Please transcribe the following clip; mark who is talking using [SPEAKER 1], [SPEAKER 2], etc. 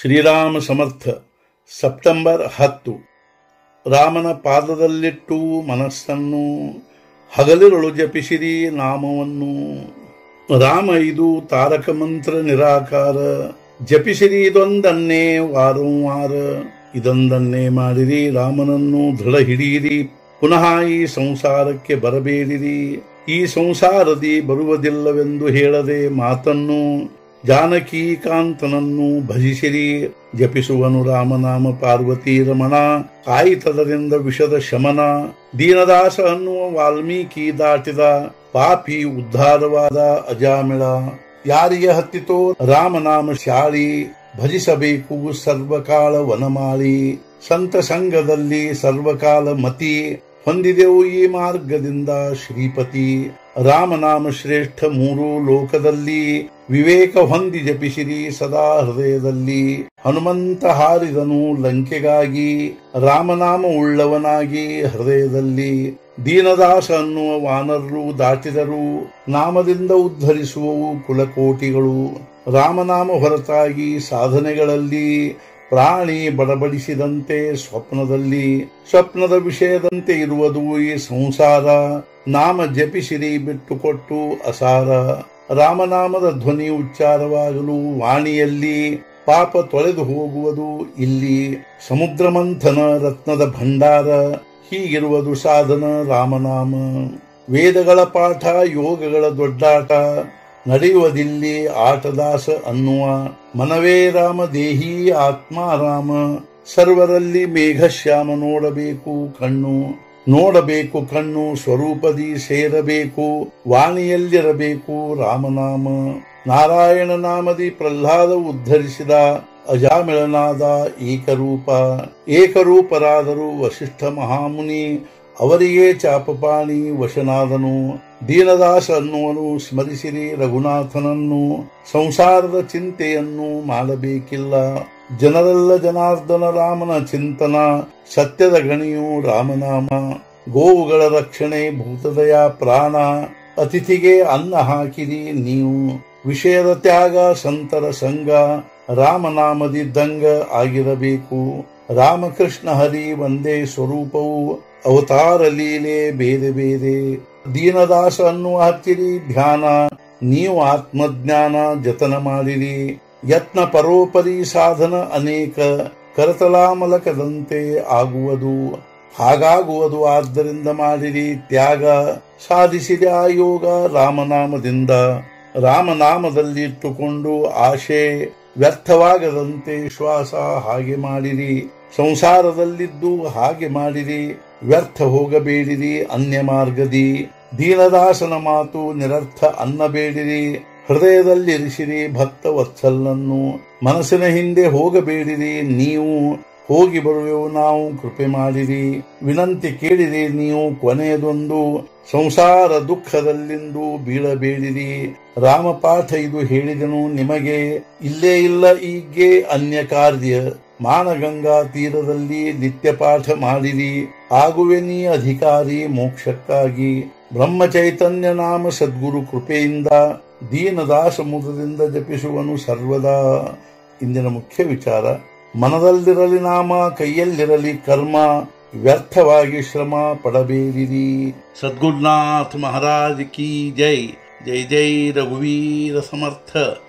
[SPEAKER 1] ಶ್ರೀರಾಮ ಸಮರ್ಥ September ಹತ್ತು ರಾಮನ ಪಾದದಲ್ಲಿಟ್ಟು ಮನಸ್ಸನ್ನು ಹಗಲಿರುಳು ಜಪಿಸಿರಿ ನಾಮವನ್ನು ರಾಮ ಇದು ತಾರಕ ಮಂತ್ರ ನಿರಾಕಾರ ಜಪಿಸಿರಿ ಇದೊಂದನ್ನೇ ವಾರಂವಾರ ಇದೊಂದನ್ನೇ ಮಾಡಿರಿ ರಾಮನನ್ನು ದೃಢ ಹಿಡಿಯಿರಿ ಪುನಃ ಈ ಸಂಸಾರಕ್ಕೆ ಬರಬೇಡಿರಿ ಈ ಸಂಸಾರದಿ ಬರುವುದಿಲ್ಲವೆಂದು ಹೇಳದೆ ಮಾತನ್ನು ಜಾನಕೀಕಾಂತನನ್ನು ಭಜಿಸಿರಿ ಜಪಿಸುವನು ರಾಮನಾಮ ಪಾರ್ವತಿ ರಮಣ ಕಾಯಿತದರಿಂದ ವಿಷದ ಶಮನ ದೀನದಾಸ ಅನ್ನುವ ವಾಲ್ಮೀಕಿ ದಾಟಿದ ಪಾಪಿ ಉದ್ಧಾರವಾದ ಅಜಾಮಿಳ ಯಾರಿಗೆ ಹತ್ತಿತೋ ರಾಮನಾಮ ಶಾಳಿ ಭಜಿಸಬೇಕು ಸರ್ವಕಾಲ ವನಮಾಳಿ ಸಂತ ಸಂಘದಲ್ಲಿ ಸರ್ವಕಾಲ ಮತಿ ಹೊಂದಿದೆವು ಈ ಮಾರ್ಗದಿಂದ ಶ್ರೀಪತಿ ರಾಮನಾಮ ಶ್ರೇಷ್ಠ ಮೂರು ಲೋಕದಲ್ಲಿ ವಿವೇಕ ಹೊಂದಿ ಜಪಿಸಿರಿ ಸದಾ ಹೃದಯದಲ್ಲಿ ಹನುಮಂತ ಹಾರಿದನು ಲಂಕೆಗಾಗಿ ರಾಮನಾಮ ಉಳ್ಳವನಾಗಿ ಹೃದಯದಲ್ಲಿ ದೀನದಾಸ ಅನ್ನುವ ವಾನರರು ದಾಟಿದರು ನಾಮದಿಂದ ಉದ್ಧರಿಸುವವು ಕುಲಕೋಟಿಗಳು ರಾಮನಾಮ ಹೊರತಾಗಿ ಸಾಧನೆಗಳಲ್ಲಿ ಪ್ರಾಣಿ ಬಡಬಡಿಸಿದಂತೆ ಸ್ವಪ್ನದಲ್ಲಿ ಸ್ವಪ್ನದ ವಿಷಯದಂತೆ ಇರುವುದು ಈ ಸಂಸಾರ ನಾಮ ಜಪಿಸಿರಿ ಬಿಟ್ಟುಕೊಟ್ಟು ಅಸಾರ ರಾಮನಾಮದ ಧ್ವನಿ ಉಚ್ಚಾರವಾಗಲು ವಾಣಿಯಲ್ಲಿ ಪಾಪ ತೊಳೆದು ಹೋಗುವುದು ಇಲ್ಲಿ ಸಮುದ್ರ ಮಂಥನ ರತ್ನದ ಭಂಡಾರ ಹೀಗಿರುವುದು ಸಾಧನ ರಾಮನಾಮ ವೇದಗಳ ಪಾಠ ಯೋಗಗಳ ದೊಡ್ಡಾಟ ನಡೆಯುವುದಿಲ್ಲಿ ಆಟದಾಸ ಅನ್ನುವ ಮನವೇ ರಾಮ ದೇಹಿ ಆತ್ಮ ರಾಮ ಸರ್ವರಲ್ಲಿ ಮೇಘಶ್ಯಾಮ ನೋಡಬೇಕು ಕಣ್ಣು ನೋಡಬೇಕು ಕಣ್ಣು ಸ್ವರೂಪದಿ ಸೇರಬೇಕು ವಾಣಿಯಲ್ಲಿರಬೇಕು ರಾಮನಾಮ ನಾರಾಯಣ ನಾಮದಿ ಪ್ರಹ್ಲಾದ ಉದ್ಧರಿಸಿದ ಅಜಾಮಿಳನಾದ ಏಕರೂಪ ಏಕರೂಪರಾದರು ವಸಿಷ್ಠ ಮಹಾಮುನಿ ಅವರಿಗೆ ಚಾಪಪಾಣಿ ವಶನಾದನು ದೀನದಾಸ ಅನ್ನುವನು ಸ್ಮರಿಸಿರಿ ರಘುನಾಥನನ್ನು ಸಂಸಾರದ ಚಿಂತೆಯನ್ನು ಮಾಡಬೇಕಿಲ್ಲ ಜನರೆಲ್ಲ ಜನಾರ್ದನ ರಾಮನ ಚಿಂತನ ಸತ್ಯದ ಗಣಿಯು ರಾಮನಾಮ ಗೋವುಗಳ ರಕ್ಷಣೆ ಭೂತದಯ ಪ್ರಾಣ ಅತಿಥಿಗೆ ಅನ್ನ ಹಾಕಿರಿ ನೀವು ವಿಷಯದ ತ್ಯಾಗ ಸಂತರ ಸಂಗ ರಾಮನಾಮದಿದ್ದಂಗ ಆಗಿರಬೇಕು ರಾಮಕೃಷ್ಣ ಹರಿ ಒಂದೇ ಸ್ವರೂಪವು ಅವತಾರ ಲೀಲೆ ಬೇರೆ ಬೇರೆ ದೀನದಾಸ ಅನ್ನುವ ಹತ್ತಿರಿ ಧ್ಯಾನ ನೀವು ಆತ್ಮಜ್ಞಾನ ಜತನ ಮಾಡಿರಿ ಯತ್ನ ಪರೋಪರಿ ಸಾಧನ ಅನೇಕ ಕರತಲಾಮಲಕದಂತೆ ಆಗುವುದು ಹಾಗಾಗುವುದು ಆದ್ದರಿಂದ ಮಾಡಿರಿ ತ್ಯಾಗ ಸಾಧಿಸಿದ ಆ ಯೋಗ ರಾಮನಾಮದಿಂದ ರಾಮನಾಮದಲ್ಲಿಟ್ಟುಕೊಂಡು ಆಶೆ ವ್ಯರ್ಥವಾಗದಂತೆ ಶ್ವಾಸ ಹಾಗೆ ಮಾಡಿರಿ ಸಂಸಾರದಲ್ಲಿದ್ದು ಹಾಗೆ ಮಾಡಿರಿ ವ್ಯರ್ಥ ಹೋಗಬೇಡಿರಿ ಅನ್ಯ ಮಾರ್ಗದಿ ದೀನದಾಸನ ಮಾತು ನಿರರ್ಥ ಅನ್ನಬೇಡಿರಿ ಹೃದಯದಲ್ಲಿರಿಸಿರಿ ಭಕ್ತ ವತ್ಸಲನನ್ನು ಮನಸ್ಸಿನ ಹಿಂದೆ ಹೋಗಬೇಡಿರಿ ನೀವು ಹೋಗಿ ಬರುವೆವು ನಾವು ಕೃಪೆ ಮಾಡಿರಿ ವಿನಂತಿ ಕೇಳಿರಿ ನೀವು ಕೊನೆಯದೊಂದು ಸಂಸಾರ ದುಃಖದಲ್ಲಿಂದು ಬೀಳಬೇಡಿರಿ ರಾಮಪಾಠ ಇದು ಹೇಳಿದನು ನಿಮಗೆ ಇಲ್ಲೇ ಇಲ್ಲ ಈಗ್ಗೆ ಅನ್ಯ ಕಾರ್ಯ ಮಾನಗಂಗಾ ತೀರದಲ್ಲಿ ನಿತ್ಯ ಪಾಠ ಮಾಡಿರಿ ಆಗುವೆ ನೀ ಅಧಿಕಾರಿ ಮೋಕ್ಷಕ್ಕಾಗಿ ಬ್ರಹ್ಮಚೈತನ್ಯ ನಾಮ ಸದ್ಗುರು ಕೃಪೆಯಿಂದ ದೀನದಾಸ ಮುದದಿಂದ ಜಪಿಸುವನು ಸರ್ವದಾ ಇಂದಿನ ಮುಖ್ಯ ವಿಚಾರ ಮನದಲ್ಲಿರಲಿ ನಾಮ ಕೈಯಲ್ಲಿರಲಿ ಕರ್ಮ ವ್ಯರ್ಥವಾಗಿ ಶ್ರಮ ಪಡಬೇಡಿರಿ ಸದ್ಗುರುನಾಥ ಮಹಾರಾಜ್ ಕಿ ಜೈ ಜೈ ಜೈ ರಘುವೀರ ಸಮರ್ಥ